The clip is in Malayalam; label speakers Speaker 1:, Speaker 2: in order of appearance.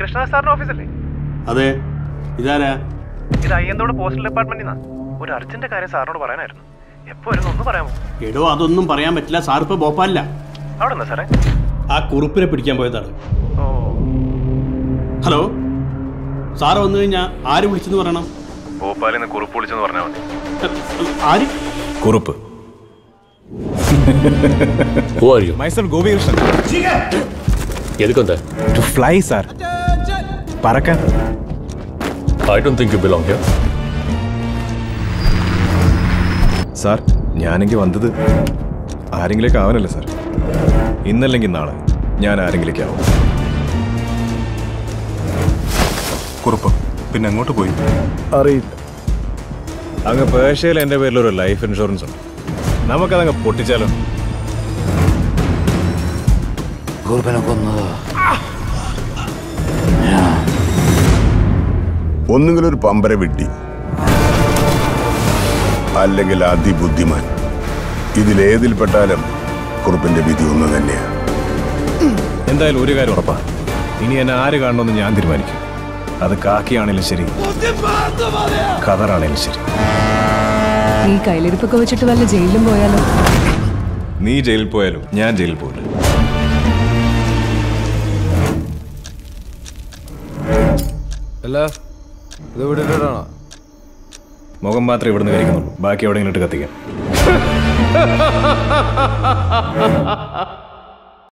Speaker 1: കൃഷ്ണദാസ് സാറിന്റെ ഓഫീസല്ലേ
Speaker 2: അതെ ഇതാരാ
Speaker 1: ഇത് അയ്യന്തോട് പോസ്റ്റൽ ഡിപ്പാർട്ട്മെന്റിൽ നിന്നാ ഒരു അർജന്റ് കാര്യം സാറിനോട് പറയാനായിരുന്നു എപ്പോ വരുന്നു ഒന്ന് പറയാമോ
Speaker 2: എടോ അതൊന്നും പറയാൻ പറ്റില്ല സാർ ഇപ്പൊ ഭോപ്പാലില്ല
Speaker 1: അവിടെ നിന്നാ സാറേ
Speaker 2: ആ കുറുപ്പിനെ പിടിക്കാൻ പോയതാണ്
Speaker 1: ഓ
Speaker 2: ഹലോ സാറ് വന്നു കഴിഞ്ഞാൽ ആര് വിളിച്ചെന്ന് പറയണം
Speaker 1: ഭോപ്പാലിൽ നിന്ന് കുറിപ്പ് വിളിച്ചെന്ന് പറഞ്ഞാൽ മതി
Speaker 2: ആര്
Speaker 3: Kurup
Speaker 4: Who are you?
Speaker 3: Myself Gopikrishnan
Speaker 4: എതുക്കൊന്താ
Speaker 3: ടു ഫ്ലൈ സാർ പറക്കാൻ
Speaker 4: I don't think you belong here.
Speaker 3: Sir ഞാനെങ്കിൽ വന്നത് ആരെങ്കിലേക്ക് ആവാനല്ലേ സാർ ഇന്നല്ലെങ്കിൽ നാളെ ഞാൻ ആരെങ്കിലേക്ക് ആവും
Speaker 5: കുറുപ്പ് പിന്നെ എങ്ങോട്ട് പോയി
Speaker 3: അറിയില്ല അങ്ങ് പേർഷ്യയിൽ എൻ്റെ പേരിൽ ഒരു ലൈഫ് ഇൻഷുറൻസ് ഉണ്ട് നമുക്കതങ്ങ് പൊട്ടിച്ചാലോ
Speaker 6: കുറുപ്പിനെ കൊന്നത്
Speaker 7: ഒന്നുകിൽ ഒരു പമ്പര വിട്ടി അല്ലെങ്കിൽ അതിബുദ്ധിമാൻ ഇതിലേതിൽപ്പെട്ടാലും കുറുപ്പിന്റെ വിധി ഒന്ന് തന്നെയാണ്
Speaker 3: എന്തായാലും ഒരു കാര്യം ഉറപ്പാ ഇനി എന്നെ ആര് കാണണമെന്ന് ഞാൻ തീരുമാനിക്കും അത് കാക്കിയാണേലും ശരി ഖദറാണേലും ശരി
Speaker 8: നീ കയ്യിലിരിപ്പൊക്കെ വെച്ചിട്ട് വല്ല ജയിലിലും പോയാലോ
Speaker 3: നീ ജയിലിൽ പോയാലും ഞാൻ ജയിലിൽ പോകില്ല
Speaker 9: അല്ല ഇത് വിട്ടിട്ടാണോ
Speaker 3: മുഖം മാത്രമേ ഇവിടുന്ന് കഴിക്കുന്നുള്ളൂ ബാക്കി എവിടെയെങ്കിലും ഇട്ട് കത്തിക്കാം